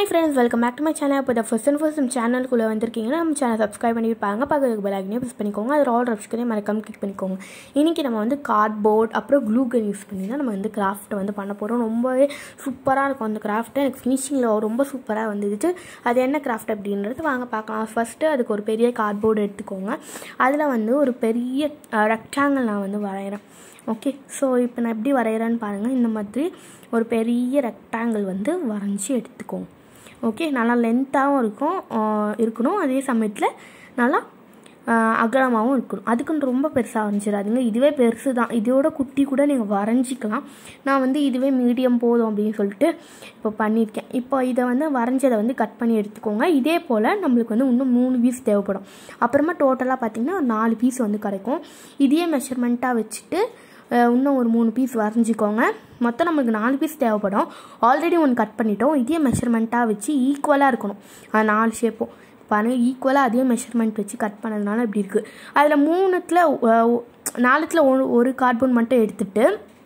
friends welcome back to my channel இப்போ first and first நம்ம சேனலுக்குள்ளே வந்திருக்கீங்கன்னா நம்ம சேனல் சப்ஸ்கிரைப் பண்ணியிருப்பாங்க பக்கத்துக்கு பெலாக்னே ப்ரெஸ் பண்ணிக்கோங்க அதில் ஆல் ஆப்ஷனே மறக்காம கிளிக் பண்ணிக்கோங்க இன்றைக்கி நம்ம வந்து கார்ட்போர்ட் அப்புறம் க்ளூ கன் யூஸ் பண்ணி தான் நம்ம வந்து கிராஃப்ட்டை வந்து பண்ண போகிறோம் ரொம்பவே சூப்பராக இருக்கும் அந்த கிராஃப்ட்டு எனக்கு ஃபினிஷிங்கில் ரொம்ப சூப்பராக வந்துடுச்சு அது என்ன கிராஃப்ட் அப்படின்றது வாங்க பார்க்கலாம் ஃபஸ்ட்டு அதுக்கு ஒரு பெரிய கார்ட்போர்டு எடுத்துக்கோங்க அதில் வந்து ஒரு பெரிய ரெக்டாங்கிள் நான் வந்து வரைகிறேன் ஓகே ஸோ இப்போ நான் எப்படி வரைகிறேன்னு பாருங்கள் இந்த மாதிரி ஒரு பெரிய ரெக்டாங்கிள் வந்து வரைஞ்சி எடுத்துக்கோங்க ஓகே நல்லா லென்த்தாகவும் இருக்கும் ஆஹ் இருக்கணும் அதே சமயத்தில் நல்லா ஆஹ் அகலமாகவும் இருக்கணும் அதுக்குன்னு ரொம்ப பெருசாக வரைஞ்சிடாதீங்க இதுவே பெருசு தான் இதோட குட்டி கூட நீங்கள் வரைஞ்சிக்கலாம் நான் வந்து இதுவே மீடியம் போதும் அப்படின்னு சொல்லிட்டு இப்போ பண்ணியிருக்கேன் இப்போ இதை வந்து வரைஞ்சதை வந்து கட் பண்ணி எடுத்துக்கோங்க இதே போல் நம்மளுக்கு வந்து இன்னும் மூணு பீஸ் தேவைப்படும் அப்புறமா டோட்டலாக பார்த்தீங்கன்னா ஒரு நாலு பீஸ் வந்து கிடைக்கும் இதே மெஷர்மெண்ட்டாக வச்சுட்டு அஹ் இன்னும் ஒரு மூணு பீஸ் வரைஞ்சிக்கோங்க மொத்தம் நம்மளுக்கு நாலு பீஸ் தேவைப்படும் ஆல்ரெடி ஒன்று கட் பண்ணிட்டோம் இதே மெஷர்மெண்ட்டாக வச்சு ஈக்குவலாக இருக்கணும் அது நாலு ஷேப்பும் பாருங்க ஈக்குவலாக அதே மெஷர்மெண்ட் வச்சு கட் பண்ணதுனால இப்படி இருக்குது அதில் மூணுத்தில் நாலுத்தில் ஒரு ஒரு கார்ட்போர்ட் மட்டும் எடுத்துட்டு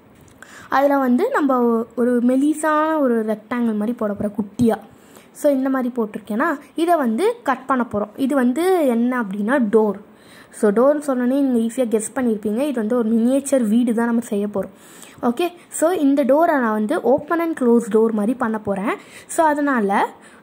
அதில் வந்து நம்ம ஒரு மெலிசான ஒரு ரெக்டாங்கிள் மாதிரி போட போகிறோம் குட்டியாக ஸோ இந்த மாதிரி போட்டிருக்கேன்னா இதை வந்து கட் பண்ண போகிறோம் இது வந்து என்ன அப்படின்னா டோர் ஸோ டோர்னு சொன்னோன்னே நீங்கள் ஈஸியாக கெஸ் பண்ணியிருப்பீங்க இது வந்து ஒரு மினியேச்சர் வீடு தான் நம்ம செய்ய போகிறோம் ஓகே ஸோ இந்த டோரை நான் வந்து ஓப்பன் அண்ட் க்ளோஸ் டோர் மாதிரி பண்ண போகிறேன் ஸோ அதனால்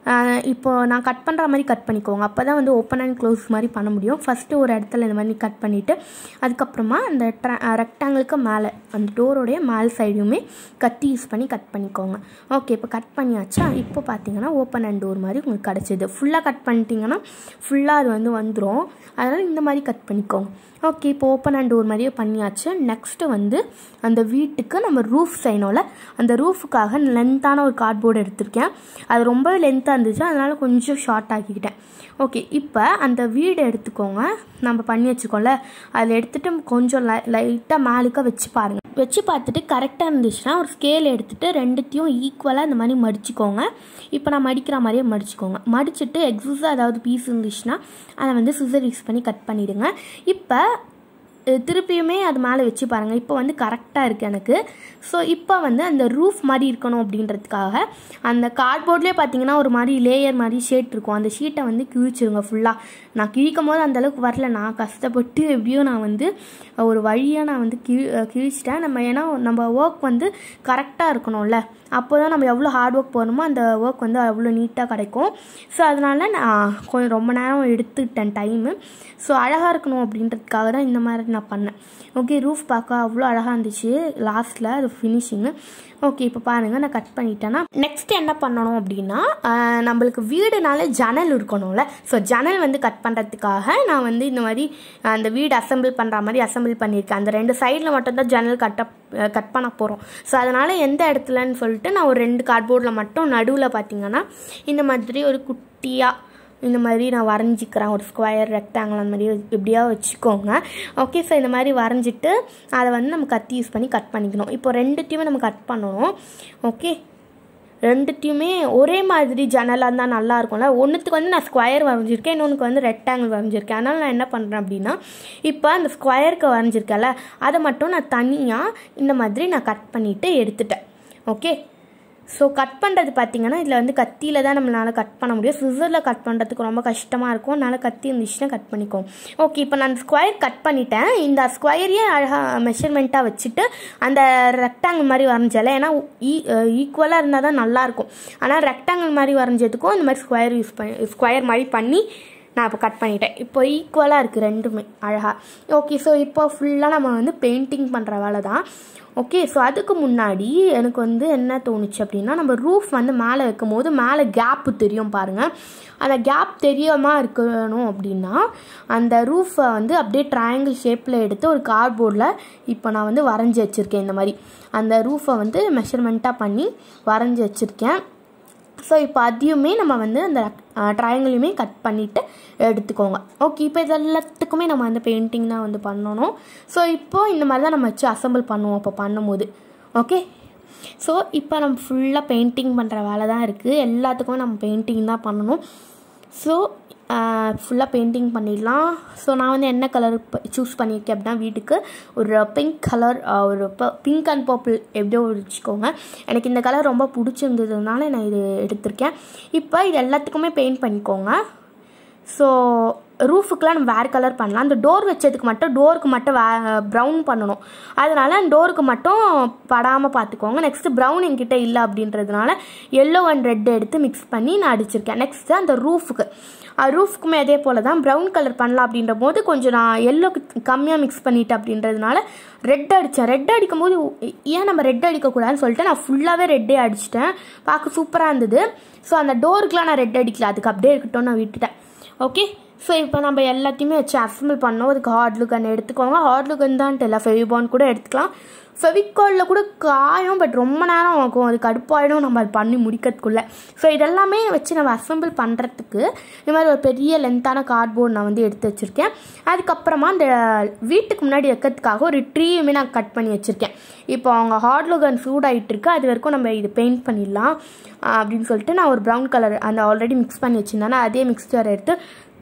இப்போ நான் கட் பண்ணுற மாதிரி கட் பண்ணிக்கோங்க அப்போ தான் வந்து ஓப்பன் அண்ட் க்ளோஸ் மாதிரி பண்ண முடியும் ஃபஸ்ட்டு ஒரு இடத்துல இந்த மாதிரி கட் பண்ணிவிட்டு அதுக்கப்புறமா அந்த ட்ரா ரெக்டாங்கிளுக்கு மேலே அந்த டோரோடைய மேல் சைடுமே கத்தி யூஸ் பண்ணி கட் பண்ணிக்கோங்க ஓகே இப்போ கட் பண்ணியாச்சா இப்போ பார்த்தீங்கன்னா ஓப்பன் அண்ட் டோர் மாதிரி உங்களுக்கு கிடச்சிது ஃபுல்லாக கட் பண்ணிட்டீங்கன்னா ஃபுல்லாக அது வந்து வந்துடும் அதனால் இந்த மாதிரி கட் பண்ணிக்கோங்க ஓகே இப்போ ஓப்பன் அண்ட் டோர் மாதிரியே பண்ணியாச்சு நெக்ஸ்ட்டு வந்து அந்த வீட்டுக்கு நம்ம ரூஃப் செய்யணும்ல அந்த ரூஃபுக்காக லென்த்தான ஒரு கார்ட்போர்டு எடுத்திருக்கேன் அது ரொம்பவே லென்த்தாக இருந்துச்சு அதனால் கொஞ்சம் ஷார்ட் ஆக்கிக்கிட்டேன் ஓகே இப்போ அந்த வீடு எடுத்துக்கோங்க நம்ம பண்ணி வச்சுக்கோம்ல அதில் எடுத்துகிட்டு கொஞ்சம் லை லைட்டாக மேலுக்காக வச்சு பாருங்கள் வச்சு பார்த்துட்டு கரெக்டாக இருந்துச்சுன்னா ஒரு ஸ்கேல் எடுத்துகிட்டு ரெண்டுத்தையும் ஈக்குவலாக இந்த மாதிரி மடிச்சுக்கோங்க இப்போ நான் மடிக்கிற மாதிரியே மடிச்சுக்கோங்க மடிச்சுட்டு எக்ஸஸாக ஏதாவது பீஸ் இருந்துச்சுன்னா அதை வந்து சிசர் யூஸ் பண்ணி கட் பண்ணிவிடுங்க இப்போ திருப்பியுமே அது மேலே வச்சு பாருங்கள் இப்போ வந்து கரெக்டாக இருக்குது எனக்கு ஸோ இப்போ வந்து அந்த ரூஃப் மாதிரி இருக்கணும் அப்படின்றதுக்காக அந்த கார்ட்போர்ட்லேயே பார்த்தீங்கன்னா ஒரு மாதிரி லேயர் மாதிரி ஷீட் இருக்கும் அந்த ஷீட்டை வந்து கிழிச்சிருங்க ஃபுல்லாக நான் கிழிக்கும் போது அந்தளவுக்கு வரல நான் கஷ்டப்பட்டு எப்படியோ நான் வந்து ஒரு வழியாக நான் வந்து கிழி கிழிச்சிட்டேன் நம்ம ஏன்னா நம்ம ஒர்க் வந்து கரெக்டாக இருக்கணும்ல அப்போ தான் நம்ம எவ்வளோ ஹார்ட் ஒர்க் போகணுமோ அந்த ஒர்க் வந்து அவ்வளோ நீட்டாக கிடைக்கும் ஸோ அதனால் நான் கொஞ்சம் ரொம்ப நேரம் எடுத்துக்கிட்டேன் டைமு ஸோ அழகாக இருக்கணும் அப்படின்றதுக்காக தான் இந்த மாதிரி நான் பண்ணேன் ஓகே ரூஃப் பார்க்க அவ்வளோ அழகாக இருந்துச்சு லாஸ்ட்டில் அது ஃபினிஷிங்கு ஓகே இப்போ பாருங்கள் நான் கட் பண்ணிட்டேன்னா நெக்ஸ்ட் என்ன பண்ணணும் அப்படின்னா நம்மளுக்கு வீடுனால ஜன்னல் இருக்கணும்ல ஸோ ஜன்னல் வந்து கட் பண்ணுறதுக்காக நான் வந்து இந்த மாதிரி அந்த வீடு அசம்பிள் பண்ணுற மாதிரி அசம்பிள் பண்ணியிருக்கேன் அந்த ரெண்டு சைடில் மட்டும்தான் ஜன்னல் கட்ட கட் பண்ண போகிறோம் ஸோ அதனால் எந்த இடத்துலன்னு சொல்லிட்டு நான் ஒரு ரெண்டு கார்ட்போர்டில் மட்டும் நடுவில் பார்த்தீங்கன்னா இந்த மாதிரி ஒரு குட்டியாக இந்த மாதிரி நான் வரைஞ்சிக்கிறேன் ஒரு ஸ்கொயர் ரெக்டாங்கிள் அந்த மாதிரி எப்படியா வச்சுக்கோங்க ஓகே ஸோ இந்த மாதிரி வரைஞ்சிட்டு அதை வந்து நம்ம கத்தி யூஸ் பண்ணி கட் பண்ணிக்கணும் இப்போ ரெண்டுத்தையுமே நம்ம கட் பண்ணணும் ஓகே ரெண்டுத்தையுமே ஒரே மாதிரி ஜன்னலாக இருந்தால் நல்லா இருக்கும்ல ஒன்றுத்துக்கு வந்து நான் ஸ்கொயர் வரைஞ்சிருக்கேன் இன்னொன்றுக்கு வந்து ரெக்டாங்கிள் வரைஞ்சிருக்கேன் அதனால் நான் என்ன பண்ணுறேன் அப்படின்னா இப்போ அந்த ஸ்கொயருக்கு வரைஞ்சிருக்கேன்ல அதை மட்டும் நான் தனியாக இந்த மாதிரி நான் கட் பண்ணிவிட்டு எடுத்துட்டேன் ஓகே ஸோ கட் பண்ணுறது பார்த்தீங்கன்னா இதில் வந்து கத்தியில் தான் நம்மளால் கட் பண்ண முடியும் சிசரில் கட் பண்ணுறதுக்கு ரொம்ப கஷ்டமாக இருக்கும் அதனால் கத்தி இருந்துச்சுன்னா கட் பண்ணிக்கோம் ஓகே இப்போ நான் ஸ்கொயர் கட் பண்ணிட்டேன் இந்த ஸ்கொயரையே அழகாக மெஷர்மெண்ட்டாக வச்சுட்டு அந்த ரெக்டாங்கிள் மாதிரி வரைஞ்சல ஏன்னா ஈ ஈக்குவலாக இருந்தால் தான் நல்லாயிருக்கும் ஆனால் ரெக்டாங்கிள் மாதிரி வரைஞ்சதுக்கும் இந்த மாதிரி ஸ்கொயர் யூஸ் பண்ணி ஸ்கொயர் மாதிரி பண்ணி நான் இப்போ கட் பண்ணிட்டேன் இப்போ ஈக்குவலாக இருக்குது ரெண்டுமே அழகாக ஓகே ஸோ இப்போ ஃபுல்லாக நம்ம வந்து பெயிண்டிங் பண்ணுற வேலை தான் ஓகே ஸோ அதுக்கு முன்னாடி எனக்கு வந்து என்ன தோணுச்சு அப்படின்னா நம்ம ரூஃப் வந்து மேலே வைக்கும் போது மேலே கேப்பு தெரியும் பாருங்கள் அந்த கேப் தெரியாமல் இருக்கணும் அப்படின்னா அந்த ரூஃபை வந்து அப்படியே ட்ரையாங்கிள் ஷேப்பில் எடுத்து ஒரு கார்ட்போர்டில் இப்போ நான் வந்து வரைஞ்சி வச்சுருக்கேன் இந்த மாதிரி அந்த ரூஃபை வந்து மெஷர்மெண்ட்டாக பண்ணி வரைஞ்சி வச்சுருக்கேன் ஸோ இப்போ அதையுமே நம்ம வந்து அந்த ட்ரையாங்கிளையுமே கட் பண்ணிவிட்டு எடுத்துக்கோங்க ஓகே இப்போ இது எல்லாத்துக்குமே நம்ம வந்து பெயிண்டிங் தான் வந்து பண்ணணும் ஸோ இப்போது இந்த மாதிரி தான் நம்ம வச்சு அசம்பிள் பண்ணுவோம் அப்போ பண்ணும்போது ஓகே ஸோ இப்போ நம்ம ஃபுல்லாக பெயிண்டிங் பண்ணுற வேலை தான் இருக்குது எல்லாத்துக்குமே நம்ம பெயிண்டிங் தான் பண்ணணும் ஸோ ஃபுல்லாக பெயிண்டிங் பண்ணிடலாம் ஸோ நான் வந்து என்ன கலர் சூஸ் பண்ணியிருக்கேன் அப்படின்னா வீட்டுக்கு ஒரு பிங்க் கலர் ஒரு பிங்க் அண்ட் பர்பிள் எப்படியோ வச்சுக்கோங்க எனக்கு இந்த கலர் ரொம்ப பிடிச்சிருந்ததுனால நான் இது எடுத்திருக்கேன் இப்போ இது எல்லாத்துக்குமே பெயிண்ட் பண்ணிக்கோங்க ஸோ ரூஃபுக்கெலாம் நம்ம வேறு கலர் பண்ணலாம் அந்த டோர் வச்சதுக்கு மட்டும் டோருக்கு மட்டும் வே ப்ரௌன் பண்ணணும் அதனால அந்த டோருக்கு மட்டும் படாமல் பார்த்துக்கோங்க நெக்ஸ்ட்டு ப்ரௌன் என்கிட்ட இல்லை அப்படின்றதுனால எல்லோ அண்ட் ரெட் எடுத்து மிக்ஸ் பண்ணி நான் அடிச்சிருக்கேன் நெக்ஸ்ட்டு அந்த ரூஃபுக்கு ரூஃப்க்குமே அதே போல் தான் ப்ரௌன் கலர் பண்ணலாம் அப்படின்ற போது கொஞ்சம் நான் எல்லோக்கு கம்மியாக மிக்ஸ் பண்ணிட்டேன் அப்படின்றதுனால ரெட் அடித்தேன் ரெட் அடிக்கும் போது ஏன் நம்ம ரெட் அடிக்கக்கூடாதுன்னு சொல்லிட்டு நான் ஃபுல்லாகவே ரெட்டே அடிச்சிட்டேன் பார்க்க சூப்பராக இருந்தது ஸோ அந்த டோருக்குலாம் நான் ரெட் அடிக்கல அதுக்கு அப்படியே இருக்கட்டும் நான் விட்டுட்டேன் ஓகே ஸோ இப்போ நம்ம எல்லாத்தையுமே வச்சு அசம்பிள் பண்ணோம் அதுக்கு ஹார்ட் லுகன் எடுத்துக்கோங்க ஹார்ட் லுகன் தான் இல்லை ஃபெவிபான் கூட எடுத்துக்கலாம் ஃபெவிகாலில் கூட காயும் பட் ரொம்ப நேரம் ஆகும் அது கடுப்பாயிடும் நம்ம அது பண்ணி முடிக்கிறதுக்குள்ளே ஸோ இதெல்லாமே வச்சு நம்ம அசம்பிள் பண்ணுறதுக்கு இந்த மாதிரி ஒரு பெரிய லென்த்தான கார்ட்போர்ட் நான் வந்து எடுத்து வச்சுருக்கேன் அதுக்கப்புறமா அந்த வீட்டுக்கு முன்னாடி வைக்கிறதுக்காக ஒரு ட்ரீயுமே நான் கட் பண்ணி வச்சுருக்கேன் இப்போ அவங்க ஹார்ட் லுகன் சூடாகிட்டு இருக்கு அது வரைக்கும் நம்ம இது பெயிண்ட் பண்ணிடலாம் அப்படின்னு சொல்லிட்டு நான் ஒரு ப்ரௌன் கலர் அந்த ஆல்ரெடி மிக்ஸ் பண்ணி வச்சுருந்தேன் அதே மிக்ஸ்டர் எடுத்து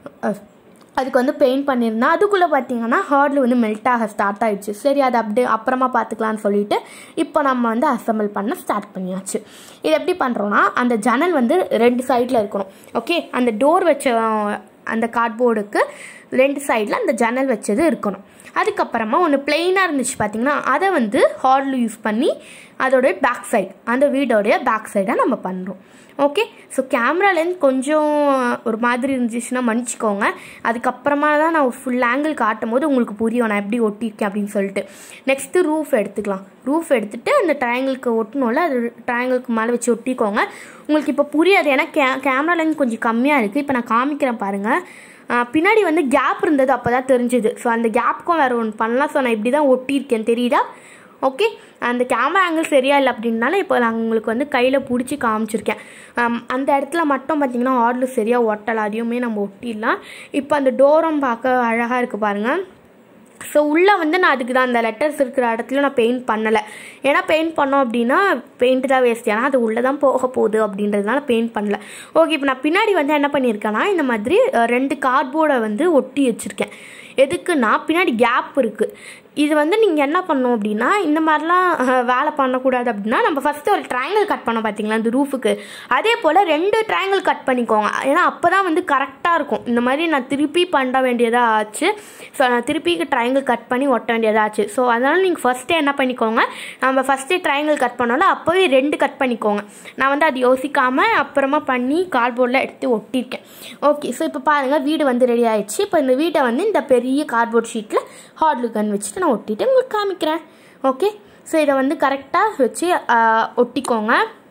அதுக்கு வந்து பெயிண்ட் பண்ணியிருந்தேன் அதுக்குள்ளே பார்த்தீங்கன்னா ஹார்டில் வந்து மெல்ட் ஆக ஸ்டார்ட் ஆகிடுச்சு சரி அது அப்படியே அப்புறமா பார்த்துக்கலான்னு சொல்லிட்டு இப்போ நம்ம வந்து அசம்பிள் பண்ண ஸ்டார்ட் பண்ணியாச்சு இது எப்படி பண்ணுறோன்னா அந்த ஜன்னல் வந்து ரெண்டு சைடில் இருக்கணும் ஓகே அந்த டோர் வச்ச அந்த கார்ட்போர்டுக்கு ரெண்டு சைடில் அந்த ஜன்னல் வச்சது இருக்கணும் அதுக்கப்புறமா ஒன்று பிளெயினாக இருந்துச்சு பார்த்தீங்கன்னா அதை வந்து ஹார்டில் யூஸ் பண்ணி அதோடைய பேக் சைடு அந்த வீடோடைய பேக் சைடை நம்ம பண்ணுறோம் ஓகே ஸோ கேமரா லென்த் கொஞ்சம் ஒரு மாதிரி இருந்துச்சுன்னா மன்னிச்சிக்கோங்க அதுக்கப்புறமா தான் நான் ஃபுல் ஆங்கிள் காட்டும் போது உங்களுக்கு புரியும் நான் எப்படி ஒட்டியிருக்கேன் அப்படின்னு சொல்லிட்டு நெக்ஸ்ட்டு ரூஃப் எடுத்துக்கலாம் ரூஃப் எடுத்துகிட்டு அந்த ட்ரையாங்கிளுக்கு ஒட்டணும்ல அது ட்ரையாங்கிளுக்கு மேலே வச்சு ஒட்டிக்கோங்க உங்களுக்கு இப்போ புரியாது ஏன்னா கே கேமரா லென்த் கொஞ்சம் கம்மியாக இருக்குது இப்போ நான் காமிக்கிறேன் பாருங்கள் பின்னாடி வந்து கேப் இருந்தது அப்போ தான் தெரிஞ்சுது ஸோ அந்த கேப்புக்கும் வேறு ஒன்று பண்ணலாம் ஸோ நான் இப்படி தான் ஒட்டியிருக்கேன் தெரியுதா ஓகே அந்த கேமரா ஆங்கிள் சரியா இல்லை அப்படின்னால இப்போ நான் உங்களுக்கு வந்து கையில் பிடிச்சி காமிச்சிருக்கேன் அந்த இடத்துல மட்டும் பார்த்தீங்கன்னா ஆர்டர் சரியாக ஒட்டலை அதையுமே நம்ம ஒட்டிடலாம் இப்போ அந்த டோரம் பார்க்க அழகாக இருக்குது பாருங்கள் ஸோ உள்ளே வந்து நான் அதுக்கு தான் அந்த லெட்டர்ஸ் இருக்கிற இடத்துல நான் பெயிண்ட் பண்ணலை ஏன்னா பெயிண்ட் பண்ணோம் அப்படின்னா பெயிண்ட் தான் வேஸ்ட் ஏன்னா அது உள்ளே தான் போக போகுது அப்படின்றதுனால பெயிண்ட் பண்ணல ஓகே இப்போ நான் பின்னாடி வந்து என்ன பண்ணியிருக்கேன்னா இந்த மாதிரி ரெண்டு கார்ட்போர்டை வந்து ஒட்டி வச்சுருக்கேன் எதுக்குன்னா பின்னாடி கேப் இருக்குது இது வந்து நீங்கள் என்ன பண்ணணும் அப்படின்னா இந்த மாதிரிலாம் வேலை பண்ணக்கூடாது அப்படின்னா நம்ம ஃபஸ்ட்டு ஒரு ட்ரையாங்கிள் கட் பண்ணோம் பார்த்தீங்களா இந்த ரூஃபுக்கு அதே போல் ரெண்டு ட்ரையாங்கிள் கட் பண்ணிக்கோங்க ஏன்னா அப்போ தான் வந்து கரெக்டாக இருக்கும் இந்த மாதிரி நான் திருப்பி பண்ண வேண்டியதாக ஆச்சு ஸோ நான் திருப்பி ட்ரையாங்கிள் கட் பண்ணி ஒட்ட வேண்டியதாக ஆச்சு ஸோ அதனால் நீங்கள் ஃபஸ்ட்டே என்ன பண்ணிக்கோங்க நம்ம ஃபஸ்ட்டே ட்ரையாங்கிள் கட் பண்ணோம்ல அப்போவே ரெண்டு கட் பண்ணிக்கோங்க நான் வந்து அது யோசிக்காமல் அப்புறமா பண்ணி கார்ட்போர்டில் எடுத்து ஒட்டியிருக்கேன் ஓகே ஸோ இப்போ பாருங்கள் வீடு வந்து ரெடி ஆயிடுச்சு இப்போ இந்த வீட்டை வந்து இந்த பெரிய கார்ட்போர்ட் ஷீட்டில் ஹார்ட் கன் வச்சுட்டு நான் ஒட்டிட்டு உங்களுக்கு காமிக்கிறேன் ஓகே ஸோ இதை வந்து கரெக்டாக வச்சு ஒட்டிக்கோங்க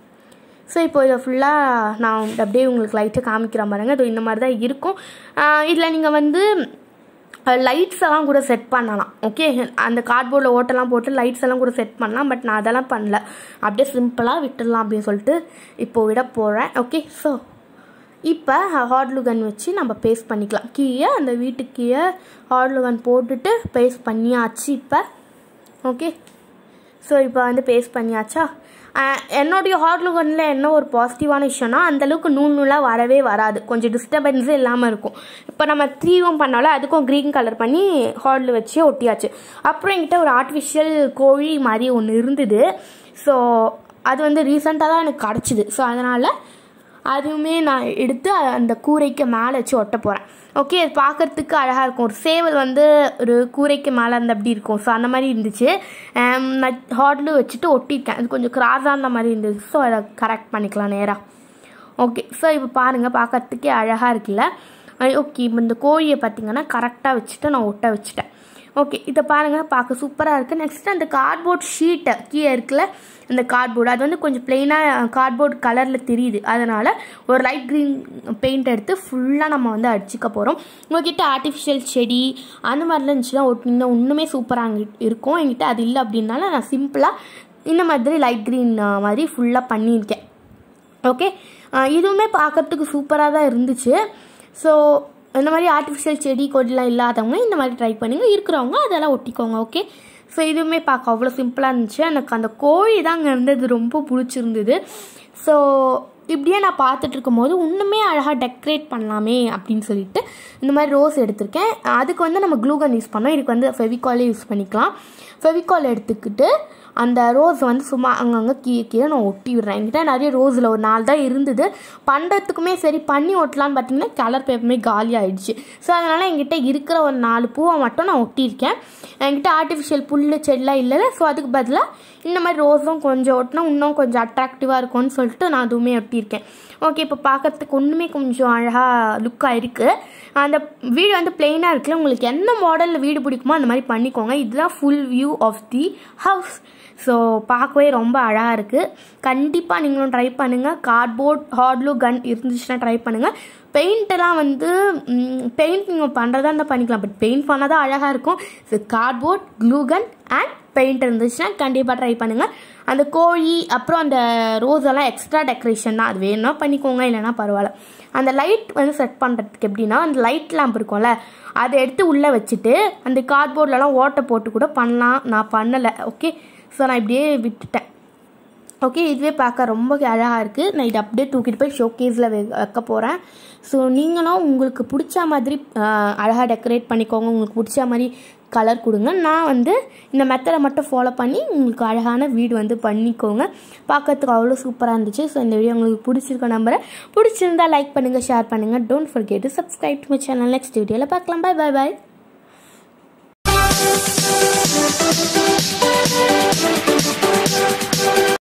ஸோ இப்போ இதை ஃபுல்லாக நான் அப்படியே உங்களுக்கு லைட்டாக காமிக்கிறேன் பாருங்கள் இது இந்த மாதிரி தான் இருக்கும் இதில் நீங்கள் வந்து லைட்ஸ் எல்லாம் கூட செட் பண்ணலாம் ஓகே அந்த கார்ட்போர்டில் ஓட்டெல்லாம் போட்டு லைட்ஸ் எல்லாம் கூட செட் பண்ணலாம் பட் நான் அதெல்லாம் பண்ணல அப்படியே சிம்பிளாக விட்டுடலாம் அப்படின்னு சொல்லிட்டு இப்போது விட போகிறேன் ஓகே ஸோ இப்போ ஹார்ட்லுகன் வச்சு நம்ம பேஸ்ட் பண்ணிக்கலாம் கீழே அந்த வீட்டுக்கு கீழே ஹார்ட்லுகன் போட்டுட்டு பேஸ்ட் பண்ணியாச்சு இப்போ ஓகே ஸோ இப்போ வந்து பேஸ்ட் பண்ணியாச்சா என்னுடைய ஹார்ட்லுகனில் என்ன ஒரு பாசிட்டிவான விஷயம்னா அந்தளவுக்கு நூல் நூலாக வரவே வராது கொஞ்சம் டிஸ்டர்பன்ஸே இல்லாமல் இருக்கும் இப்போ நம்ம த்ரீவும் பண்ணாலும் அதுக்கும் க்ரீன் கலர் பண்ணி ஹார்டில் வச்சு ஒட்டியாச்சு அப்புறம் என்கிட்ட ஒரு ஆர்டிஃபிஷியல் கோழி மாதிரி ஒன்று இருந்தது ஸோ அது வந்து ரீசெண்டாக தான் எனக்கு கிடச்சிது ஸோ அதனால் அதுவுமே நான் எடுத்து அந்த கூரைக்கு மேலே வச்சு ஒட்ட போகிறேன் ஓகே அது பார்க்குறதுக்கு அழகாக இருக்கும் ஒரு சேவல் வந்து ஒரு கூரைக்கு மேலே இருந்து அப்படி இருக்கும் ஸோ அந்த மாதிரி இருந்துச்சு நான் ஹார்டில் வச்சுட்டு ஒட்டியிருக்கேன் அது கொஞ்சம் கிராஸாக இருந்த மாதிரி இருந்துச்சு ஸோ அதை கரெக்ட் பண்ணிக்கலாம் நேராக ஓகே ஸோ இப்போ பாருங்கள் பார்க்குறதுக்கே அழகாக இருக்குல்ல ஓகே இப்போ இந்த கோழியை பார்த்தீங்கன்னா கரெக்டாக வச்சுட்டு நான் ஒட்ட வச்சுட்டேன் ஓகே இதை பாருங்கள் பார்க்க சூப்பராக இருக்குது நெக்ஸ்ட் அந்த கார்ட்போர்ட் ஷீட்டை கீழே இருக்குல்ல அந்த கார்ட்போர்டு அது வந்து கொஞ்சம் பிளெயினாக கார்ட்போர்ட் கலரில் தெரியுது அதனால் ஒரு லைட் க்ரீன் பெயிண்ட் எடுத்து ஃபுல்லாக நம்ம வந்து அடிச்சுக்க போகிறோம் உங்ககிட்ட ஆர்டிஃபிஷியல் செடி அந்த மாதிரிலாம் இருந்துச்சுன்னா ஒட்டிங்கன்னா இன்னுமே சூப்பராக இருக்கும் என்கிட்ட அது இல்லை அப்படின்னால நான் சிம்பிளாக இந்த மாதிரி லைட் க்ரீன் மாதிரி ஃபுல்லாக பண்ணியிருக்கேன் ஓகே இதுவுமே பார்க்குறதுக்கு சூப்பராக தான் இருந்துச்சு ஸோ இந்த மாதிரி ஆர்டிஃபிஷியல் செடி கொடிலாம் இல்லாதவங்க இந்த மாதிரி ட்ரை பண்ணுங்கள் இருக்கிறவங்க அதெல்லாம் ஒட்டிக்கோங்க ஓகே ஸோ இதுவுமே பார்க்க அவ்வளோ சிம்பிளாக இருந்துச்சு எனக்கு அந்த கோழி தான் அங்கே இருந்தது ரொம்ப பிடிச்சிருந்தது ஸோ இப்படியே நான் பார்த்துட்டு இருக்கும்போது இன்னுமே அழகாக டெக்கரேட் பண்ணலாமே அப்படின்னு சொல்லிட்டு இந்த மாதிரி ரோஸ் எடுத்திருக்கேன் அதுக்கு வந்து நம்ம க்ளூகன் யூஸ் பண்ணோம் இதுக்கு வந்து ஃபெவிகாலே யூஸ் பண்ணிக்கலாம் ஃபெவிகால் எடுத்துக்கிட்டு அந்த ரோஸ் வந்து சும்மா அங்கங்கே கீழே கீழே நான் ஒட்டி விடுறேன் என்கிட்ட நிறைய ரோஸில் ஒரு நாள் தான் இருந்தது பண்ணுறதுக்குமே சரி பண்ணி ஒட்டலான்னு பார்த்தீங்கன்னா கலர் பேப்பருமே காலி ஆயிடுச்சு ஸோ அதனால் என்கிட்ட இருக்கிற ஒரு நாலு பூவை மட்டும் நான் ஒட்டியிருக்கேன் என்கிட்ட ஆர்டிஃபிஷியல் புல் செடிலாம் இல்லை ஸோ அதுக்கு பதிலாக இந்த மாதிரி ரோஸும் கொஞ்சம் ஒட்டினா இன்னும் கொஞ்சம் அட்ராக்டிவாக இருக்கும்னு சொல்லிட்டு நான் அதுவுமே ஒட்டியிருக்கேன் ஓகே இப்போ பார்க்கறதுக்கு ஒன்றுமே கொஞ்சம் அழகாக லுக்காக இருக்குது அந்த வீடு வந்து பிளெயினாக இருக்குல்ல உங்களுக்கு எந்த மாடலில் வீடு பிடிக்குமோ அந்த மாதிரி பண்ணிக்கோங்க இதுதான் full view of the house so பார்க்கவே ரொம்ப அழகாக இருக்குது கண்டிப்பாக நீங்களும் ட்ரை பண்ணுங்கள் கார்ட்போர்ட் ஹார்ட்லூ கன் இருந்துச்சுன்னா ட்ரை பண்ணுங்கள் பெயிண்ட்டெல்லாம் வந்து பெயிண்ட் நீங்கள் பண்ணுறதா இருந்தால் பண்ணிக்கலாம் பட் பெயிண்ட் பண்ணால் தான் அழகாக இருக்கும் so cardboard glue gun and paint இருந்துச்சுன்னா கண்டிப்பாக ட்ரை பண்ணுங்கள் அந்த கோழி அப்புறம் அந்த ரோஸ் எல்லாம் எக்ஸ்ட்ரா டெக்கரேஷன் தான் அது வேணும்னா பண்ணிக்கோங்க இல்லைன்னா பரவாயில்ல அந்த லைட் வந்து செட் பண்ணுறதுக்கு எப்படின்னா அந்த லைட் லேம்ப் இருக்கும்ல அதை எடுத்து உள்ளே வச்சுட்டு அந்த கார்ட்போர்ட்லலாம் ஓட்டை போட்டு கூட பண்ணலாம் நான் பண்ணலை ஓகே ஸோ நான் இப்படியே விட்டுட்டேன் ஓகே இதுவே பார்க்க ரொம்ப அழகாக இருக்குது நான் இதை அப்படியே தூக்கிட்டு போய் ஷோகேஸில் வைக்க போகிறேன் ஸோ நீங்களும் உங்களுக்கு பிடிச்ச மாதிரி அழகாக டெக்கரேட் பண்ணிக்கோங்க உங்களுக்கு பிடிச்ச மாதிரி கலர் கொடுங்க நான் வந்து இந்த மெத்தடை மட்டும் ஃபாலோ பண்ணி உங்களுக்கு அழகான வீடு வந்து பண்ணிக்கோங்க பார்க்கறதுக்கு அவ்வளோ சூப்பராக இருந்துச்சு ஸோ இந்த வீடியோ உங்களுக்கு பிடிச்சிருக்க நம்பரை பிடிச்சிருந்தா லைக் பண்ணுங்கள் ஷேர் பண்ணுங்கள் don't forget to subscribe to my channel next வீடியோவில் பார்க்கலாம் பாய் பாய் பாய்